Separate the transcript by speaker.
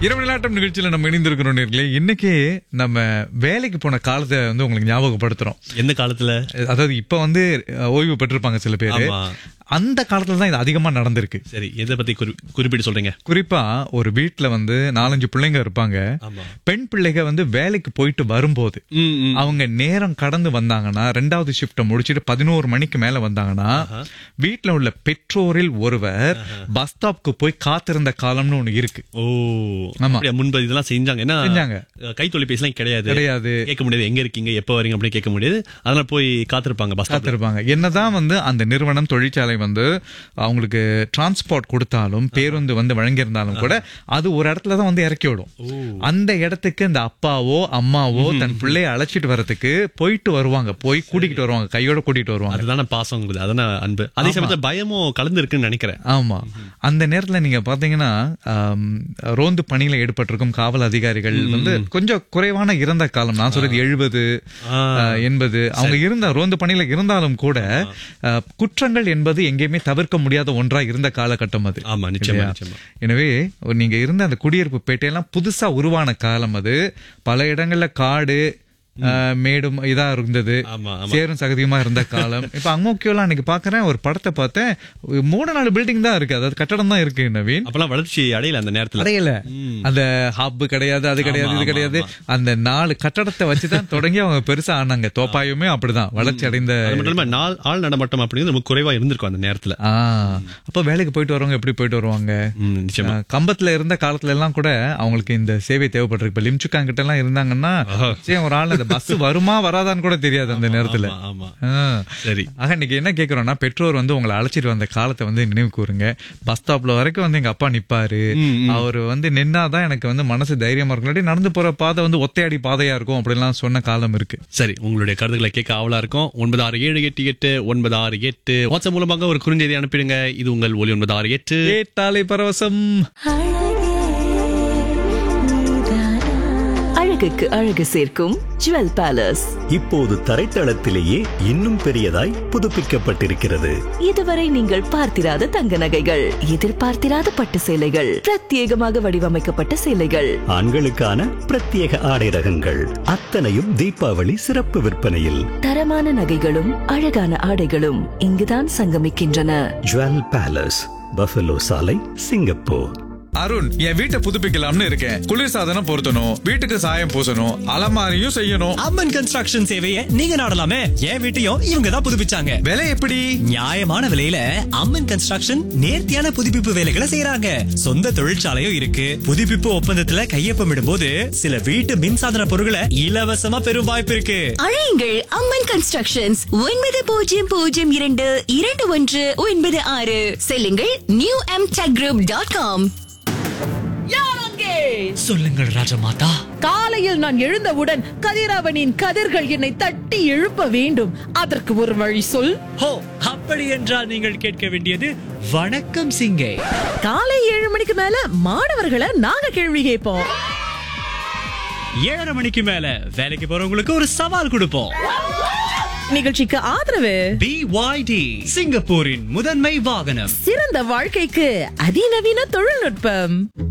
Speaker 1: இரவு நிலாட்டம் நிகழ்ச்சியில நம்ம இணைந்திருக்கிறோம் நேர்களே இன்னைக்கு நம்ம வேலைக்கு போன காலத்தை வந்து உங்களுக்கு ஞாபகப்படுத்துறோம்
Speaker 2: எந்த காலத்துல
Speaker 1: அதாவது இப்ப வந்து அஹ், ஓய்வு பெற்றிருப்பாங்க சில பேரு
Speaker 2: ஆமா.
Speaker 1: அந்த காலத்துல தான் இது அதிகமா நடந்திருக்கு
Speaker 2: சரி எதை பத்தி குறி- குறிப்பிட்டு சொல்றீங்க
Speaker 1: குறிப்பா ஒரு வீட்ல வந்து நாலஞ்சு பிள்ளைங்க இருப்பாங்க
Speaker 2: ஆமா.
Speaker 1: பெண் பிள்ளைங்க வந்து வேலைக்கு போயிட்டு வரும்போது
Speaker 2: ம், ம்.
Speaker 1: அவங்க நேரம் கடந்து வந்தாங்கன்னா ரெண்டாவது ஷிஃப்ட முடிச்சிட்டு பதினோரு மணிக்கு மேல வந்தாங்கன்னா வீட்ல உள்ள பெற்றோரில் ஒருவர் பஸ் ஸ்டாப்க்கு போய் காத்திருந்த காலம்னு ஒண்ணு இருக்கு
Speaker 2: ஓ
Speaker 1: ஆமா.
Speaker 2: அப்படியா, முன்பு இதெல்லாம் செஞ்சாங்க ஏன்னா
Speaker 1: செஞ்சாங்க.
Speaker 2: கை தொலைபேசிலாம் கிடையாது
Speaker 1: கிடையாது.
Speaker 2: கேட்க முடியாது எங்க இருக்கீங்க எப்ப வரீங்க அப்படின்னு கேட்க முடியாது அதனால போய் காத்திருப்பாங்க பஸ் ஸ்டாப்ல
Speaker 1: காத்திருப்பாங்க என்னதான் வந்து அந்த நிறுவனம் தொழிற்சாலை வந்து அவங்களுக்கு டிரான்ஸ்போர்ட் கொடுத்தாலும் பேருந்து வந்து வழங்கியிருந்தாலும் கூட அது ஒரு இடத்துல தான் வந்து இறக்கி விடும் அந்த இடத்துக்கு இந்த அப்பாவோ அம்மாவோ தன் பிள்ளைய அழைச்சிட்டு வரதுக்கு போயிட்டு வருவாங்க போய் கூட்டிகிட்டு வருவாங்க கையோட கூட்டிட்டு வருவாங்க
Speaker 2: அதுதானே பாசம் அதான அன்பு அதே சமயத்துல பயமும் கலந்து இருக்குன்னு நினைக்கிறேன்
Speaker 1: ஆமா அந்த நேரத்துல நீங்க பாத்தீங்கன்னா ஆம், ரோந்து பணியில ஈடுபட்டிருக்கும் காவல் அதிகாரிகள் வந்து கொஞ்சம் குறைவான இறந்த காலம் நான் சொல்றது எழுபது எண்பது அவங்க இருந்த ரோந்து பணியில இருந்தாலும் கூட ஆ, குற்றங்கள் என்பது எங்கேயுமே தவிர்க்க முடியாத ஒன்றா இருந்த காலகட்டம் அது
Speaker 2: ஆமா நிச்சயமா
Speaker 1: இல்லையா?
Speaker 2: நிச்சயமா
Speaker 1: எனவே நீங்க இருந்த அந்த குடியிருப்பு பேட்டையெல்லாம் புதுசா உருவான காலம் அது பல இடங்கள்ல காடு ஆ, மேடும் இதா இருந்தது
Speaker 2: ஆமா,
Speaker 1: சேரும் சகதியுமா இருந்த காலம் இப்ப அங்கோக்கியோலாம் அன்னைக்கு பாக்குறேன் ஒரு படத்தை பார்த்தேன் ஒரு மூணு நாலு பில்டிங் தான் இருக்கு அதாவது கட்டடம் தான் இருக்கு நவீன்
Speaker 2: அப்பெல்லாம் வளர்ச்சி அடையல அந்த நேரத்துல
Speaker 1: அடையல அந்த ஹப் கிடையாது அது கிடையாது இது கிடையாது அந்த நாலு கட்டடத்தை வச்சுதான் தொடங்கி அவங்க பெருசா ஆனாங்க தோப்பாயுமே அப்படிதான் வளர்ச்சி அடைந்த
Speaker 2: அது மட்டும் இல்லாம நாள் ஆள் நடமாட்டம் அப்படிங்கிறது ரொம்ப குறைவா இருந்திருக்கும் அந்த நேரத்துல
Speaker 1: ஆ அப்ப வேலைக்கு போயிட்டு வரவங்க எப்படி போயிட்டு வருவாங்க
Speaker 2: ம், நிச்சயமா
Speaker 1: ஆ, கம்பத்துல இருந்த காலத்துல எல்லாம் கூட அவங்களுக்கு இந்த சேவை தேவைப்பட்டிருக்கு இப்ப லிம்சுக்கான் கிட்ட எல்லாம் இருந்தாங்கன்னா நிச்சயம் ஒரு ஆள் அந்த பஸ் வருமா வராதான்னு கூட தெரியாது அந்த நேரத்துல
Speaker 2: ஆமா, ஆமா
Speaker 1: ஆ.
Speaker 2: சரி
Speaker 1: ஆக இன்னைக்கு என்ன கேக்குறோம்னா பெற்றோர் வந்து உங்களை அழைச்சிட்டு வந்த காலத்தை வந்து நினைவு கூறுங்க பஸ் ஸ்டாப்ல வரைக்கும் வந்து எங்க அப்பா நிப்பாரு அவர் வந்து நின்னாதான் எனக்கு வந்து மனசு தைரியமா இருக்கும் இல்லாட்டி நடந்து போற பாதை வந்து ஒத்தையடி பாதையா இருக்கும் அப்படிலாம் சொன்ன காலம் இருக்கு
Speaker 2: சரி உங்களுடைய கருத்துக்களை கேட்க ஆவலா இருக்கும் ஒன்பது ஆறு ஏழு எட்டு எட்டு ஒன்பது ஆறு எட்டு வாட்ஸ்அப் மூலமாக ஒரு குறுஞ்செய்தி அனுப்பிடுங்க இது உங்கள் ஒலி ஒன்பது ஆறு எட்டு
Speaker 1: ஏட்டாலை பரவசம்
Speaker 3: அழகுக்கு அழகு சேர்க்கும் ஜுவல் பேலஸ்
Speaker 4: இப்போது தரைத்தளத்திலேயே இன்னும் பெரியதாய் புதுப்பிக்கப்பட்டிருக்கிறது
Speaker 3: இதுவரை நீங்கள் பார்த்திராத தங்க நகைகள் எதிர்பார்த்திராத பட்டு சேலைகள் பிரத்யேகமாக வடிவமைக்கப்பட்ட சேலைகள்
Speaker 4: ஆண்களுக்கான பிரத்யேக ஆடை ரகங்கள் அத்தனையும் தீபாவளி சிறப்பு விற்பனையில்
Speaker 3: தரமான நகைகளும் அழகான ஆடைகளும் இங்குதான் சங்கமிக்கின்றன
Speaker 4: ஜுவல் பேலஸ் பஃபலோ சாலை சிங்கப்பூர்
Speaker 1: அருண் என் வீட்டை புதுப்பிக்கலாம்னு இருக்கேன் குளிர்சாதனம் பொருத்தணும் வீட்டுக்கு சாயம் பூசணும் அலமாரியும் செய்யணும்
Speaker 5: அம்மன் கன்ஸ்ட்ரக்ஷன் சேவையை நீங்க நாடலாமே என் வீட்டையும் இவங்க தான் புதுப்பிச்சாங்க
Speaker 1: விலை எப்படி
Speaker 5: நியாயமான விலையில அம்மன் கன்ஸ்ட்ரக்ஷன் நேர்த்தியான புதுப்பிப்பு வேலைகளை செய்யறாங்க சொந்த தொழிற்சாலையும் இருக்கு புதுப்பிப்பு ஒப்பந்தத்துல கையொப்பமிடும்போது சில வீட்டு மின்சாதன பொருட்களை இலவசமா பெறும் வாய்ப்பு இருக்கு
Speaker 6: அழையுங்கள் அம்மன் கன்ஸ்ட்ரக்ஷன்ஸ் ஒன்பது பூஜ்ஜியம் பூஜ்ஜியம் இரண்டு இரண்டு ஒன்று ஒன்பது ஆறு செல்லுங்கள் new M tech group dot com
Speaker 5: சொல்லுங்கள் ராஜமாதா
Speaker 7: காலையில் நான் எழுந்தவுடன் கதிரவனின் கதிர்கள் என்னை தட்டி எழுப்ப வேண்டும் அதற்கு ஒரு வழி சொல்
Speaker 5: ஹோ அப்படி என்றால் நீங்கள் கேட்க வேண்டியது வணக்கம் சிங்கே
Speaker 7: காலை ஏழு மணிக்கு மேல மாணவர்களை நாங்க கேள்வி கேட்போம்
Speaker 5: ஏழரை மணிக்கு மேல வேலைக்கு போறவங்களுக்கு ஒரு சவால் கொடுப்போம்
Speaker 7: நிகழ்ச்சிக்கு ஆதரவு
Speaker 5: பிஒய்டி சிங்கப்பூரின் முதன்மை வாகனம்
Speaker 7: சிறந்த வாழ்க்கைக்கு அதிநவீன தொழில்நுட்பம்